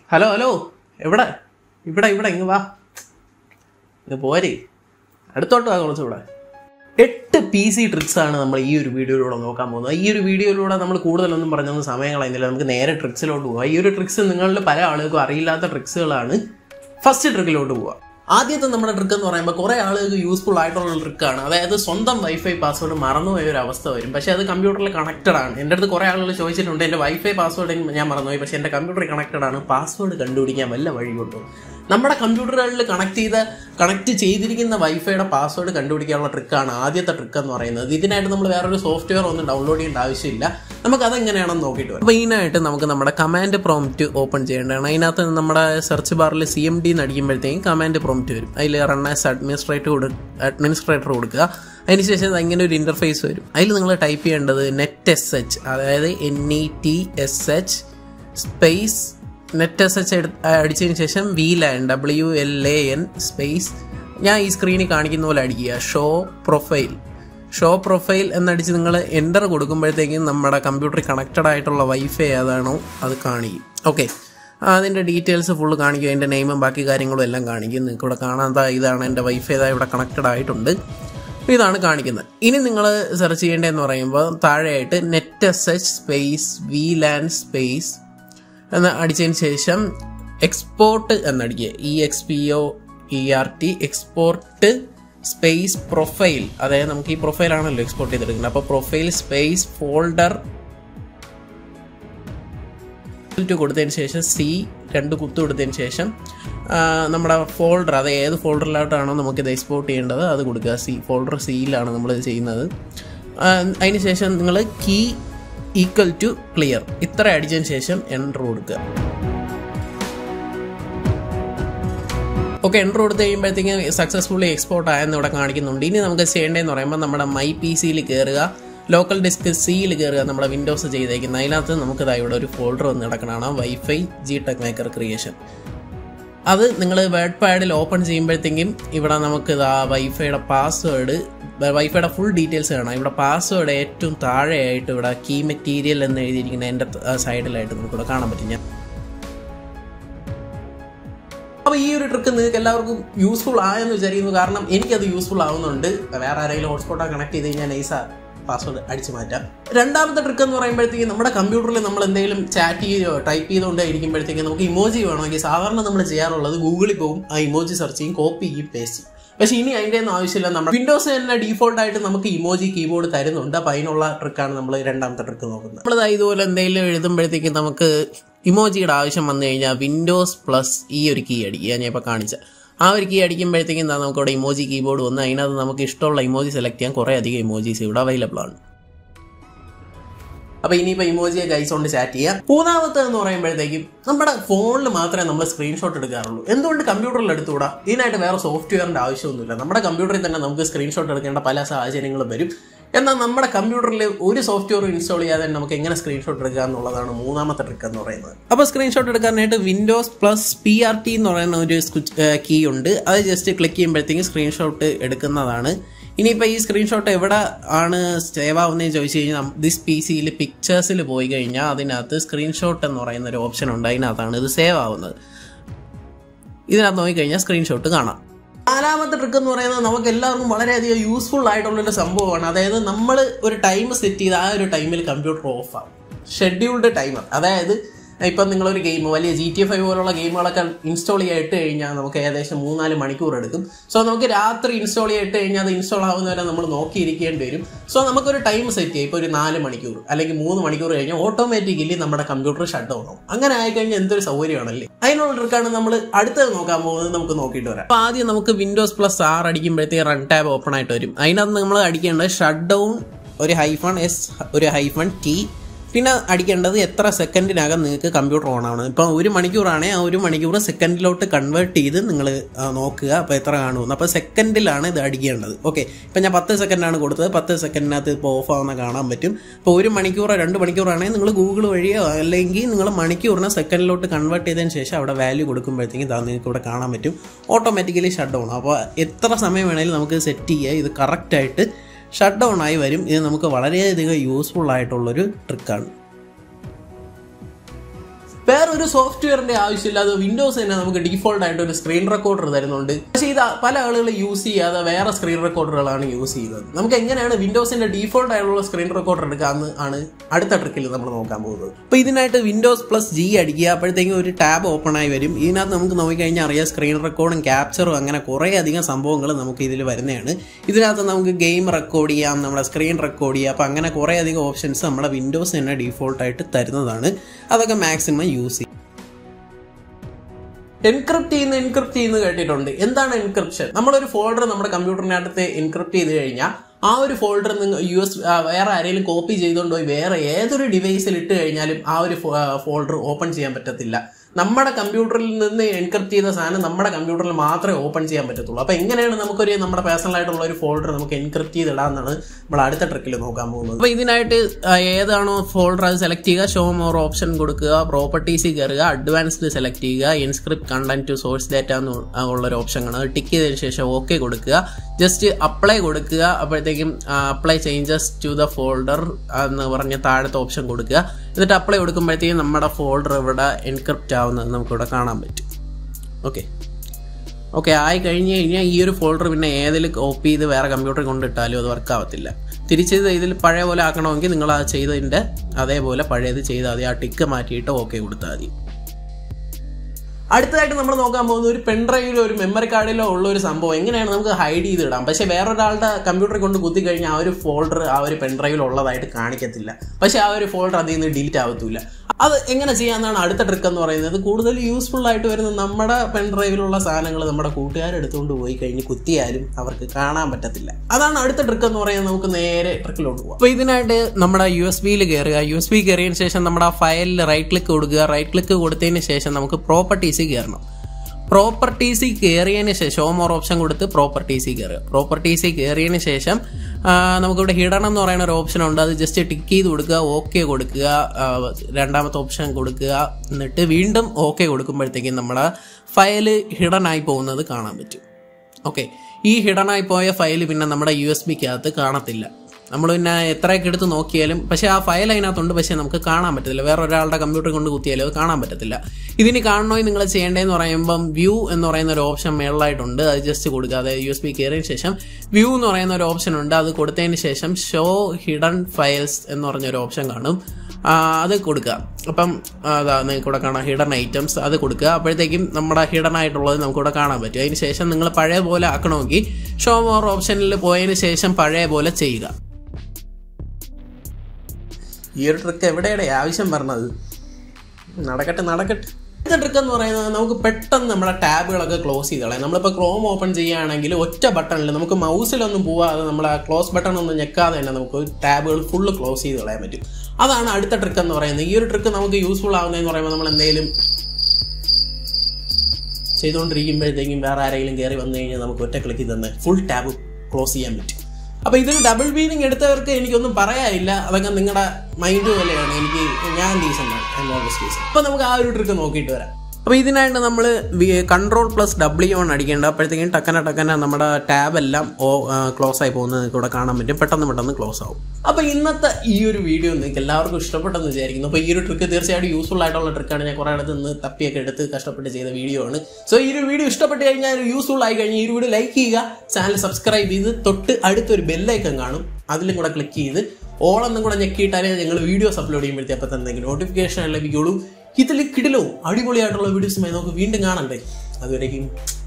hello hello എവിടെ ഇവിടെ ഇവിടെ ഇങ്ങ് വാ ഇങ്ങ് പോരെ അടുത്തോട്ട് വാ കുറച്ചുകൂടെ എട്ട് പി സി ട്രിക്സ് ആണ് നമ്മൾ ഈ ഒരു വീഡിയോയിലൂടെ നോക്കാൻ പോകുന്നത് ഈ ഒരു വീഡിയോയിലൂടെ നമ്മൾ കൂടുതലൊന്നും പറഞ്ഞൊന്നും സമയം കളയുന്നില്ല നമുക്ക് നേരെ ട്രിക്സിലോട്ട് പോകാം ഈ ഒരു ട്രിക്സ് നിങ്ങളിൽ പല ആളുകൾക്കും അറിയില്ലാത്ത ട്രിക്സുകളാണ് ഫസ്റ്റ് ട്രിക്കിലോട്ട് പോവുക ആദ്യത്തെ നമ്മുടെ ട്രിക്ക് എന്ന് പറയുമ്പോൾ കുറേ ആളുകൾക്ക് യൂസ്ഫുൾ ആയിട്ടുള്ള ട്രിക്കാണ് അതായത് സ്വന്തം വൈഫൈ പാസ്വേഡ് മറന്നുപോയ ഒരു അവസ്ഥ വരും പക്ഷേ അത് കമ്പ്യൂട്ടറിൽ കണക്റ്റഡ് ആണ് എൻ്റെ അടുത്ത് കുറേ ആളുകൾ ചോദിച്ചിട്ടുണ്ട് എൻ്റെ വൈഫൈ പാസ്വേഡ് ഞാൻ മറന്നുപോയി പക്ഷേ എൻ്റെ കമ്പ്യൂട്ടറിൽ കണക്റ്റഡ് ആണ് പാസ്വേഡ് കണ്ടുപിടിക്കാൻ വല്ല വഴിയുണ്ടോ നമ്മുടെ കമ്പ്യൂട്ടറുകളിൽ കണക്ട് ചെയ്ത കണക്ട് ചെയ്തിരിക്കുന്ന വൈഫൈയുടെ പാസ്വേഡ് കണ്ടുപിടിക്കാനുള്ള ട്രിക്കാണ് ആദ്യത്തെ ട്രിക്ക് എന്ന് പറയുന്നത് ഇതിനായിട്ട് നമ്മൾ വേറൊരു സോഫ്റ്റ്വെയർ ഒന്നും ഡൗൺലോഡ് ചെയ്യേണ്ട ആവശ്യമില്ല നമുക്ക് അതെങ്ങനെയാണെന്ന് നോക്കിയിട്ട് വരാം മെയിനായിട്ട് നമുക്ക് നമ്മുടെ കമാൻഡ് പ്രോംപ്റ്റ് ഓപ്പൺ ചെയ്യേണ്ടതാണ് അതിനകത്ത് നമ്മുടെ സെർച്ച് ബാറിൽ സി എം ഡി എന്ന് അടിക്കുമ്പോഴത്തേക്കും കമാൻഡ് പ്രോംപ്റ്റ് വരും അതിൽ റൺ ആസ് അഡ്മിനിസ്ട്രേറ്റർ കൊടു അഡ്മിനിസ്ട്രേറ്റർ കൊടുക്കുക അതിനുശേഷം ഇങ്ങനെ ഒരു ഇന്റർഫേസ് വരും അതിൽ നിങ്ങൾ ടൈപ്പ് ചെയ്യേണ്ടത് നെറ്റ് എസ് എച്ച് അതായത് N E T S H space net S H അടിച്ചതിന് ശേഷം WLAN W L A N space ഞാൻ ഈ സ്ക്രീനിൽ കാണിക്കുന്ന പോലെ അടിക്കുക ഷോ പ്രൊഫൈൽ ഷോ പ്രൊഫൈൽ എന്നടിച്ച് നിങ്ങൾ എൻ്റർ കൊടുക്കുമ്പോഴത്തേക്കും നമ്മുടെ കമ്പ്യൂട്ടറിൽ കണക്റ്റഡ് ആയിട്ടുള്ള വൈഫൈ ഏതാണോ അത് കാണിക്കും ഓക്കെ അതിൻ്റെ ഡീറ്റെയിൽസ് ഫുള്ള് കാണിക്കും അതിൻ്റെ നെയിമും ബാക്കി കാര്യങ്ങളും എല്ലാം കാണിക്കും നിങ്ങൾക്ക് ഇവിടെ കാണാത്ത ഇതാണ് എൻ്റെ വൈഫൈ ഇതാ ഇവിടെ കണക്റ്റഡ് ആയിട്ടുണ്ട് ഇതാണ് കാണിക്കുന്നത് ഇനി നിങ്ങൾ സെർച്ച് ചെയ്യേണ്ടതെന്ന് പറയുമ്പോൾ താഴെയായിട്ട് net S H space V LAN space എന്ന് അടിച്ചതിന് ശേഷം export എന്നടിക്കുക E X P O E R T export space profile അതായത് നമുക്ക് ഈ പ്രൊഫൈലാണല്ലോ എക്സ്പോർട്ട് ചെയ്തെടുക്കുന്നത് അപ്പോൾ പ്രൊഫൈൽ സ്പേസ് ഫോൾഡർ ടു കൊടുത്തതിന് ശേഷം സി രണ്ട് കുത്തു കൊടുത്തതിന് ശേഷം ആ, നമ്മുടെ ഫോൾഡർ അത് ഏത് ഫോൾഡറിലോട്ടാണോ നമുക്കിത് എക്സ്പോർട്ട് ചെയ്യേണ്ടത് അത് കൊടുക്കുക സി ഫോൾഡർ സിയിലാണ് നമ്മളിത് ചെയ്യുന്നത് ആ, അതിന് ശേഷം നിങ്ങൾ കീ ഈക്വൽ ടു ക്ലിയർ ഇത്ര അടിച്ചതിന് ശേഷം എൻ്റർ കൊടുക്കുക ഓക്കെ എൻ്റർ കൊടുത്ത് കഴിയുമ്പോഴത്തേക്ക് സക്സസ്ഫുള്ളി എക്സ്പോർട്ട് ആയെന്ന് ഇവിടെ കാണിക്കുന്നുണ്ട് ഇനി നമുക്ക് ചെയ്യേണ്ടതെന്ന് പറയുമ്പോൾ നമ്മുടെ മൈ പി സിയിൽ കയറുക ലോക്കൽ ഡെസ്ക് സിയിൽ കയറുക നമ്മുടെ വിൻഡോസ് ചെയ്തേക്കുന്നത് അതിനകത്ത് നമുക്ക് ഇതാ ഇവിടെ ഒരു ഫോൾഡർ വന്ന് കിടക്കണതാണ് wifi G tech maker creation അത് നിങ്ങൾ വേർഡ് പാഡിൽ ഓപ്പൺ ചെയ്യുമ്പോഴത്തേക്കും ഇവിടെ നമുക്ക് ഇതാ വൈഫൈയുടെ പാസ്വേഡ് വൈഫൈയുടെ ഫുൾ ഡീറ്റെയിൽസ് കാണാം ഇവിടെ പാസ്വേഡ് ഏറ്റവും താഴെയായിട്ട് ഇവിടെ കീ മെറ്റീരിയൽ എന്ന് എഴുതിയിരിക്കുന്ന എൻ്റെ സൈഡിലായിട്ട് നമുക്ക് ഇവിടെ കാണാൻ പറ്റും ഞാൻ അപ്പോൾ ഈ ഒരു ട്രിക്ക് നിങ്ങൾക്ക് എല്ലാവർക്കും യൂസ്ഫുൾ ആയെന്ന് വിചാരിക്കുന്നു കാരണം എനിക്കത് യൂസ്ഫുൾ ആവുന്നുണ്ട് വേറെ ആരെങ്കിലും ഹോട്ട്സ്പോട്ടോ കണക്ട് ചെയ്ത് കഴിഞ്ഞാൽ നൈസ പാസ്വേഡ് അടിച്ചു മാറ്റാം രണ്ടാമത്തെ ട്രിക്ക് എന്ന് പറയുമ്പോഴത്തേക്കും നമ്മുടെ കമ്പ്യൂട്ടറിൽ നമ്മൾ എന്തെങ്കിലും ചാറ്റ് ചെയ്തോ ടൈപ്പ് ചെയ്തുകൊണ്ട് ഇരിക്കുമ്പോഴത്തേക്കും നമുക്ക് ഇമോജി വേണമെങ്കിൽ സാധാരണ നമ്മൾ ചെയ്യാറുള്ളത് ഗൂഗിളിൽ പോകും ആ ഇമോജി സെർച്ച് ചെയ്യും കോപ്പി ചെയ്യും പേസ്റ്റ് ചെയ്യും പക്ഷേ ഇനി അതിൻ്റെ ഒന്നും ആവശ്യമില്ല നമ്മൾ വിൻഡോസ് തന്നെ ഡീഫോൾട്ട് ആയിട്ട് നമുക്ക് ഇമോജി കീബോർഡ് തരുന്നുണ്ട് അപ്പോൾ അതിനുള്ള ട്രിക്കാണ് നമ്മൾ രണ്ടാമത്തെ ട്രിക്ക് നോക്കുന്നത് നമ്മളിത് ഇതുപോലെ എന്തെങ്കിലും എഴുതുമ്പോഴത്തേക്കും നമുക്ക് ഇമോജിയുടെ ആവശ്യം വന്നു കഴിഞ്ഞാൽ വിൻഡോസ് പ്ലസ് ഈ ഒരു കീ അടിക്കുക ഞാൻ ഇപ്പോൾ കാണിച്ച ആ ഒരു കീ അടിക്കുമ്പോഴത്തേക്കും എന്താ നമുക്ക് ഇവിടെ ഇമോജി കീബോർഡ് വന്ന് അതിനകത്ത് നമുക്ക് ഇഷ്ടമുള്ള ഇമോജി സെലക്ട് ചെയ്യാൻ കുറേ അധികം ഇമോജീസ് ഇവിടെ അവൈലബിൾ ആണ് അപ്പോൾ ഇനിയിപ്പോൾ ഇമോജിയെ കൈസ് കൊണ്ട് ചാറ്റ് ചെയ്യാം മൂന്നാമത്തെ എന്ന് പറയുമ്പോഴത്തേക്കും നമ്മുടെ ഫോണിൽ മാത്രമേ നമ്മൾ സ്ക്രീൻഷോട്ട് എടുക്കാറുള്ളൂ എന്തുകൊണ്ട് കമ്പ്യൂട്ടറിൽ എടുത്തുകൂടാ ഇതിനായിട്ട് വേറെ സോഫ്റ്റ്വെയറിൻ്റെ ആവശ്യമൊന്നുമില്ല നമ്മുടെ കമ്പ്യൂട്ടറിൽ തന്നെ നമുക്ക് സ്ക്രീൻഷോട്ട് എടുക്കേണ്ട പല സാഹചര്യങ്ങളും വരും എന്നാൽ നമ്മുടെ കമ്പ്യൂട്ടറിൽ ഒരു സോഫ്റ്റ്വെയർ ഇൻസ്റ്റാൾ ചെയ്യാതെ തന്നെ നമുക്ക് എങ്ങനെ സ്ക്രീൻഷോട്ട് എടുക്കുക എന്നുള്ളതാണ് മൂന്നാമത്തെ ട്രിക്ക് എന്ന് പറയുന്നത് അപ്പോൾ സ്ക്രീൻഷോട്ട് എടുക്കാനായിട്ട് Windows plus P R T എന്ന് പറയുന്ന ഒരു കീ ഉണ്ട് അത് ജസ്റ്റ് ക്ലിക്ക് ചെയ്യുമ്പോഴത്തേക്കും സ്ക്രീൻഷോട്ട് എടുക്കുന്നതാണ് ഇനിയിപ്പോൾ ഈ സ്ക്രീൻഷോട്ട് എവിടെ ആണ് സേവ് ആവുന്നതെന്ന് ചോദിച്ചു കഴിഞ്ഞാൽ ദിസ് പി സിയിൽ പിക്ചേഴ്സിൽ പോയി കഴിഞ്ഞാൽ അതിനകത്ത് സ്ക്രീൻഷോട്ട് എന്ന് പറയുന്ന ഒരു ഓപ്ഷൻ ഉണ്ട് അതിനകത്താണ് ഇത് സേവ് ആവുന്നത് ഇതിനകത്ത് നോക്കിക്കഴിഞ്ഞാൽ സ്ക്രീൻഷോട്ട് കാണാം നാലാമത്തെ ട്രിക്ക് എന്ന് പറയുന്നത് നമുക്ക് എല്ലാവർക്കും വളരെയധികം യൂസ്ഫുൾ ആയിട്ടുള്ളൊരു സംഭവമാണ് അതായത് നമ്മൾ ഒരു ടൈം സെറ്റ് ചെയ്ത് ആ ഒരു ടൈമിൽ കമ്പ്യൂട്ടർ ഓഫ് ആവും ഷെഡ്യൂൾഡ് ടൈമർ അതായത് ഇപ്പം നിങ്ങളൊരു ഗെയിം വലിയ ജി ടി എഫ് ഐ പോലുള്ള ഗെയിമുകളൊക്കെ ഇൻസ്റ്റാൾ ചെയ്തിട്ട് കഴിഞ്ഞാൽ നമുക്ക് ഏകദേശം മൂന്നാല് മണിക്കൂർ എടുക്കും സോ നമുക്ക് രാത്രി ഇൻസ്റ്റാൾ ചെയ്തിട്ട് കഴിഞ്ഞാൽ അത് ഇൻസ്റ്റാൾ ആവുന്നവരെ നമ്മൾ നോക്കിയിരിക്കേണ്ടി വരും സോ നമുക്കൊരു ടൈം സെറ്റ് ചെയ്യാം ഇപ്പോൾ ഒരു നാല് മണിക്കൂർ അല്ലെങ്കിൽ മൂന്ന് മണിക്കൂർ കഴിഞ്ഞാൽ ഓട്ടോമാറ്റിക്കലി നമ്മുടെ കമ്പ്യൂട്ടർ ഷട്ട് ഡൗൺ ആവും അങ്ങനെ ആയിക്കഴിഞ്ഞാൽ എന്തൊരു സൗകര്യമാണല്ലേ അതിനുള്ള ട്രിക്കാണ് നമ്മൾ അടുത്തത് നോക്കാൻ പോകുന്നത് നമുക്ക് നോക്കിയിട്ട് വരാം അപ്പോൾ ആദ്യം നമുക്ക് വിൻഡോസ് പ്ലസ് ആർ അടിക്കുമ്പോഴത്തേക്ക് റൺ ടാബ് ഓപ്പൺ ആയിട്ട് വരും അതിനകത്ത് നമ്മൾ അടിക്കേണ്ടത് ഷട്ട് ഡൗൺ ഒരു ഹൈഫൺ എസ് ഒരു ഹൈഫൺ ടി പിന്നെ അടിക്കേണ്ടത് എത്ര സെക്കൻഡിനകം നിങ്ങൾക്ക് കമ്പ്യൂട്ടർ ഓൺ ആണ് ഇപ്പം ഒരു മണിക്കൂറാണെങ്കിൽ ആ ഒരു മണിക്കൂർ സെക്കൻഡിലോട്ട് കൺവേർട്ട് ചെയ്ത് നിങ്ങൾ നോക്കുക അപ്പോൾ എത്ര കാണുമെന്ന് അപ്പോൾ സെക്കൻഡിലാണ് ഇത് അടിക്കേണ്ടത് ഓക്കെ ഇപ്പം ഞാൻ പത്ത് സെക്കൻഡാണ് കൊടുത്തത് പത്ത് സെക്കൻഡിനകത്ത് ഇപ്പോൾ ഓഫ് ആവുന്ന കാണാൻ പറ്റും ഇപ്പോൾ ഒരു മണിക്കൂറോ രണ്ട് മണിക്കൂറാണെങ്കിൽ നിങ്ങൾ ഗൂഗിൾ വഴിയോ അല്ലെങ്കിൽ നിങ്ങൾ മണിക്കൂറിനെ സെക്കൻഡിലോട്ട് കൺവേർട്ട് ചെയ്തതിന് ശേഷം അവിടെ വാല്യൂ കൊടുക്കുമ്പോഴത്തേക്കും ഇതാ നിങ്ങൾക്ക് ഇവിടെ കാണാൻ പറ്റും ഓട്ടോമാറ്റിക്കലി ഷട്ട് ഡൗൺ അപ്പോൾ എത്ര സമയം വേണമെങ്കിലും നമുക്ക് സെറ്റ് ചെയ്യുക ഇത് കറക്റ്റായിട്ട് ഷട്ട് ഡൗൺ ആയി വരും ഇത് നമുക്ക് വളരെയധികം യൂസ്ഫുൾ ആയിട്ടുള്ളൊരു ട്രിക്കാണ് വേറൊരു സോഫ്റ്റ്വെയറിന്റെ ആവശ്യമില്ലാതെ വിൻഡോസ് തന്നെ നമുക്ക് ഡീഫോൾട്ട് ആയിട്ട് ഒരു സ്ക്രീൻ റെക്കോർഡർ തരുന്നുണ്ട് പക്ഷേ ഇത് പല ആളുകൾ യൂസ് ചെയ്യാതെ വേറെ സ്ക്രീൻ റെക്കോർഡറുകളാണ് യൂസ് ചെയ്യുന്നത് നമുക്ക് എങ്ങനെയാണ് വിൻഡോസിന്റെ ഡീഫോൾട്ട് ആയിട്ടുള്ള സ്ക്രീൻ റെക്കോർഡർ എടുക്കാമെന്ന് ആണ് അടുത്ത ട്രിക്കിൽ നമ്മൾ നോക്കാൻ പോകുന്നത് അപ്പോൾ ഇതിനായിട്ട് വിൻഡോസ് പ്ലസ് ജി അടിക്കുക അപ്പോഴത്തേക്കും ഒരു ടാബ് ഓപ്പൺ ആയി വരും ഇതിനകത്ത് നമുക്ക് നോക്കിക്കഴിഞ്ഞാൽ അറിയാം സ്ക്രീൻ റെക്കോർഡും ക്യാപ്ചറും അങ്ങനെ കുറേ അധികം സംഭവങ്ങൾ നമുക്ക് ഇതിൽ വരുന്നതാണ് ഇതിനകത്ത് നമുക്ക് ഗെയിം റെക്കോർഡ് ചെയ്യാം നമ്മുടെ സ്ക്രീൻ റെക്കോർഡ് ചെയ്യാം അപ്പോൾ അങ്ങനെ കുറേ അധികം ഓപ്ഷൻസ് നമ്മുടെ വിൻഡോസ് തന്നെ ഡീഫോൾട്ടായിട്ട് തരുന്നതാണ് അതൊക്കെ മാക്സിമം യൂസ് ചെയ്യും എൻക്രിപ്റ്റ് ചെയ്യുന്ന എൻക്രിപ്റ്റ് ചെയ്യുന്ന കേട്ടിട്ടുണ്ട് എന്താണ് എൻക്രിപ്ഷൻ നമ്മളൊരു ഫോൾഡർ നമ്മുടെ കമ്പ്യൂട്ടറിനകത്ത് എൻക്രിപ്റ്റ് ചെയ്ത് കഴിഞ്ഞാൽ ആ ഒരു ഫോൾഡർ നിങ്ങൾ യു എസ് വേറെ ആരെങ്കിലും കോപ്പി ചെയ്തുകൊണ്ട് പോയി വേറെ ഏതൊരു ഡിവൈസിൽ ഇട്ട് കഴിഞ്ഞാലും ആ ഒരു ഫോൾഡർ ഓപ്പൺ ചെയ്യാൻ പറ്റത്തില്ല നമ്മുടെ കമ്പ്യൂട്ടറിൽ നിന്ന് എൻക്രിപ്റ്റ് ചെയ്ത സാധനം നമ്മുടെ കമ്പ്യൂട്ടറിൽ മാത്രമേ ഓപ്പൺ ചെയ്യാൻ പറ്റത്തുള്ളൂ അപ്പോൾ എങ്ങനെയാണ് നമുക്കൊരു നമ്മുടെ പേഴ്സണൽ ആയിട്ടുള്ള ഒരു ഫോൾഡർ നമുക്ക് എൻക്രിപ്റ്റ് ചെയ്ത് ഇടാമെന്നാണ് നമ്മൾ അടുത്ത ട്രിക്കിൽ നോക്കാൻ പോകുന്നത് അപ്പോൾ ഇതിനായിട്ട് ആ, ഏതാണോ ഫോൾഡർ അത് സെലക്ട് ചെയ്യുക ഷോ മോർ ഓപ്ഷൻ കൊടുക്കുക പ്രോപ്പർട്ടീസിൽ കയറുക അഡ്വാൻസ്ഡ് സെലക്ട് ചെയ്യുക encrypt content to source data എന്ന് ഉള്ളൊരു ഓപ്ഷൻ കാണും അത് ടിക്ക് ചെയ്തതിന് ശേഷം ഓക്കെ കൊടുക്കുക ജസ്റ്റ് അപ്ലൈ കൊടുക്കുക അപ്പോഴത്തേക്കും apply changes to the folder എന്ന് പറഞ്ഞ് താഴത്തെ ഓപ്ഷൻ കൊടുക്കുക എന്നിട്ട് അപ്ലൈ കൊടുക്കുമ്പോഴത്തേക്കും നമ്മുടെ ഫോൾഡർ ഇവിടെ എൻക്രിപ്റ്റ് ആവുന്നത് നമുക്കിവിടെ കാണാൻ പറ്റും ഓക്കെ ഓക്കെ ആയി കഴിഞ്ഞ് കഴിഞ്ഞാൽ ഈ ഒരു ഫോൾഡർ പിന്നെ ഏതിൽ കോപ്പി ചെയ്ത് വേറെ കമ്പ്യൂട്ടറിൽ കൊണ്ടിട്ടാലും അത് വർക്ക് ആവത്തില്ല തിരിച്ചത് ഇതിൽ പഴയ പോലെ ആക്കണമെങ്കിൽ നിങ്ങൾ ആ ചെയ്തതിൻ്റെ അതേപോലെ പഴയത് ചെയ്താൽ മതി ആ ടിക്ക് മാറ്റിയിട്ട് ഓക്കെ കൊടുത്താൽ മതി അടുത്തതായിട്ട് നമ്മൾ നോക്കാൻ പോകുന്നത് ഒരു പെൻഡ്രൈവിലോ ഒരു മെമ്മറി കാർഡിലോ ഉള്ള ഒരു സംഭവം എങ്ങനെയാണ് നമുക്ക് ഹൈഡ് ചെയ്ത് ഇടാം പക്ഷേ വേറൊരാളുടെ കമ്പ്യൂട്ടറിൽ കൊണ്ട് കുത്തി കഴിഞ്ഞാൽ ആ ഒരു ഫോൾഡർ ആ ഒരു പെൻഡ്രൈവിൽ ഉള്ളതായിട്ട് കാണിക്കത്തില്ല പക്ഷേ ആ ഒരു ഫോൾഡർ അതിൽ നിന്ന് ഡിലീറ്റ് ആവത്തില്ല അത് എങ്ങനെ ചെയ്യാമെന്നാണ് അടുത്ത ട്രിക്ക് എന്ന് പറയുന്നത് കൂടുതൽ യൂസ്ഫുൾ ആയിട്ട് വരുന്ന നമ്മുടെ പെൻഡ്രൈവിലുള്ള സാധനങ്ങൾ നമ്മുടെ കൂട്ടുകാരെടുത്തുകൊണ്ട് പോയി കഴിഞ്ഞ് കുത്തിയാലും അവർക്ക് കാണാൻ പറ്റത്തില്ല അതാണ് അടുത്ത ട്രിക്ക് എന്ന് പറയുന്നത് നമുക്ക് നേരെ ട്രിക്കിലോട്ട് പോകാം അപ്പോൾ ഇതിനായിട്ട് നമ്മുടെ യു എസ് ബിയിൽ കയറുക യു എസ് ബി കയറിയതിന് ശേഷം നമ്മുടെ ആ ഫയലിൽ റൈറ്റ് ക്ലിക്ക് കൊടുക്കുക റൈറ്റ് ക്ലിക്ക് കൊടുത്തതിന് ശേഷം നമുക്ക് പ്രോപ്പർട്ടീസിൽ കയറണം പ്രോപ്പർട്ടീസിൽ കയറിയതിന് ശേഷം ഹോം ഓർ ഓപ്ഷൻ കൊടുത്ത് പ്രോപ്പർട്ടീസിൽ കയറുക പ്രോപ്പർട്ടീസിൽ കയറിയതിന് ശേഷം ആ, നമുക്കിവിടെ ഹിഡണം എന്ന് പറയുന്ന ഒരു ഓപ്ഷൻ ഉണ്ട് അത് ജസ്റ്റ് ടിക്ക് ചെയ്ത് കൊടുക്കുക ഓക്കെ കൊടുക്കുക ആ, രണ്ടാമത്തെ ഓപ്ഷൻ കൊടുക്കുക എന്നിട്ട് വീണ്ടും ഓക്കെ കൊടുക്കുമ്പോഴത്തേക്കും നമ്മുടെ ഫയല് ഹിഡൻ ആയി പോകുന്നത് കാണാൻ പറ്റും ഓക്കെ ഈ ഹിഡൻ ആയി പോയ ഫയൽ പിന്നെ നമ്മുടെ യു എസ് ബിക്കകത്ത് കാണത്തില്ല നമ്മൾ പിന്നെ എത്രയൊക്കെ എടുത്ത് നോക്കിയാലും പക്ഷേ ആ ഫയൽ അതിനകത്തുണ്ട് പക്ഷേ നമുക്ക് കാണാൻ പറ്റത്തില്ല വേറെ ഒരാളുടെ കമ്പ്യൂട്ടർ കൊണ്ട് കുത്തിയാലും അത് കാണാൻ പറ്റത്തില്ല ഇതിന് കാണണമെങ്കിൽ നിങ്ങൾ ചെയ്യേണ്ടതെന്ന് പറയുമ്പം വ്യൂ എന്ന് പറയുന്ന ഒരു ഓപ്ഷൻ മേളിലായിട്ടുണ്ട് അത് ജസ്റ്റ് കൊടുക്കുക അതായത് യു എസ് ബി കയറിയതിന് ശേഷം വ്യൂ എന്ന് പറയുന്ന ഒരു ഓപ്ഷൻ ഉണ്ട് അത് കൊടുത്തതിന് ശേഷം ഷോ ഹിഡൻ ഫയൽസ് എന്ന് പറഞ്ഞൊരു ഓപ്ഷൻ കാണും ആ, അത് കൊടുക്കുക അപ്പം അതാ നിങ്ങൾക്ക് ഇവിടെ കാണാം ഹിഡൻ ഐറ്റംസ് അത് കൊടുക്കുക അപ്പോഴത്തേക്കും നമ്മുടെ ഹിഡൻ ആയിട്ടുള്ളത് നമുക്ക് ഇവിടെ കാണാൻ പറ്റും അതിന് ശേഷം നിങ്ങൾ പഴയ പോലെ ആക്കണമെങ്കിൽ ഷോ മോർ ഓപ്ഷനിൽ പോയതിന് ശേഷം പഴയ പോലെ ചെയ്യുക ഈ ഒരു ട്രിക്ക് എവിടെയാണ് ആവശ്യം പറഞ്ഞത് നടക്കട്ടെ നടക്കട്ടെ അടുത്ത ട്രിക്ക് എന്ന് പറയുന്നത് നമുക്ക് പെട്ടെന്ന് നമ്മുടെ ടാബുകളൊക്കെ ക്ലോസ് ചെയ്ത് കളയാം നമ്മളിപ്പോൾ ക്രോം ഓപ്പൺ ചെയ്യുകയാണെങ്കിൽ ഒറ്റ ബട്ടണിൽ നമുക്ക് മൗസിലൊന്നും പോവാതെ നമ്മൾ ആ ക്ലോസ് ബട്ടൺ ഒന്നും ഞെക്കാതെ തന്നെ നമുക്ക് ടാബുകൾ ഫുള്ള് ക്ലോസ് ചെയ്ത് കളയാൻ പറ്റും അതാണ് അടുത്ത ട്രിക്ക് എന്ന് പറയുന്നത് ഈ ഒരു ട്രിക്ക് നമുക്ക് യൂസ്ഫുൾ ആവുന്നതെന്ന് പറയുമ്പോൾ നമ്മൾ എന്തെങ്കിലും ചെയ്തുകൊണ്ടിരിക്കുമ്പോഴത്തേക്കും വേറെ ആരെങ്കിലും കയറി വന്നു കഴിഞ്ഞാൽ നമുക്ക് ഒറ്റ ക്ലിക്കിൽ തന്നെ ഫുൾ ടാബ് ക്ലോസ് ചെയ്യാൻ പറ്റും അപ്പോൾ ഇതിന് ഡബിൾ മീനിങ് എടുത്തവർക്ക് എനിക്കൊന്നും പറയാനില്ല അതൊക്കെ നിങ്ങളുടെ മൈൻഡ് പോലെയാണ് എനിക്ക് ഞാൻ ഡീസൻ്റ് ആണ് ഓൾവേസ് ഡീസൻ്റ് അപ്പോൾ നമുക്ക് ആ ഒരു ട്രിക്ക് നോക്കിയിട്ട് വരാം അപ്പോൾ ഇതിനായിട്ട് നമ്മൾ കൺട്രോൾ പ്ലസ് ഡബ്ല്യു ആണ് അടിക്കേണ്ടത് അപ്പോഴത്തേക്കും ടക്കന ടക്കന നമ്മുടെ ടാബ് എല്ലാം ഓ ക്ലോസ് ആയി പോകുന്നത് നിങ്ങൾക്ക് ഇവിടെ കാണാൻ പറ്റും പെട്ടെന്ന് പെട്ടെന്ന് ക്ലോസ് ആവും അപ്പോൾ ഇന്നത്തെ ഈ ഒരു വീഡിയോ നിങ്ങൾക്ക് എല്ലാവർക്കും ഇഷ്ടപ്പെട്ടെന്ന് വിചാരിക്കുന്നു അപ്പോൾ ഈ ഒരു ട്രിക്ക് തീർച്ചയായിട്ടും യൂസ്ഫുൾ ആയിട്ടുള്ള ട്രിക്കാണ് ഞാൻ കുറേ ഇടത്ത് നിന്ന് തപ്പിയൊക്കെ എടുത്ത് കഷ്ടപ്പെട്ട് ചെയ്ത വീഡിയോ ആണ് സോ ഈ ഒരു വീഡിയോ ഇഷ്ടപ്പെട്ട് കഴിഞ്ഞാൽ യൂസ്ഫുൾ ആയി കഴിഞ്ഞാൽ ഈ ഒരു വീഡിയോ ലൈക്ക് ചെയ്യുക ചാനൽ സബ്സ്ക്രൈബ് ചെയ്ത് തൊട്ട് അടുത്തൊരു ബെല്ലൈക്കൺ കാണും അതിലും കൂടെ ക്ലിക്ക് ചെയ്ത് ഓളെന്നും കൂടെ ഞെക്കിയിട്ടാലേ ഞങ്ങൾ വീഡിയോസ് അപ്ലോഡ് ചെയ്യുമ്പോഴത്തേ അപ്പം തന്നെ നോട്ടിഫിക്കേഷൻ ലഭിക്കുള്ളൂ ഇതിൽ കിടിലോ അടിപൊളിയായിട്ടുള്ള വീഡിയോസുമായി നമുക്ക് വീണ്ടും കാണണ്ടേ അതുവരേക്കും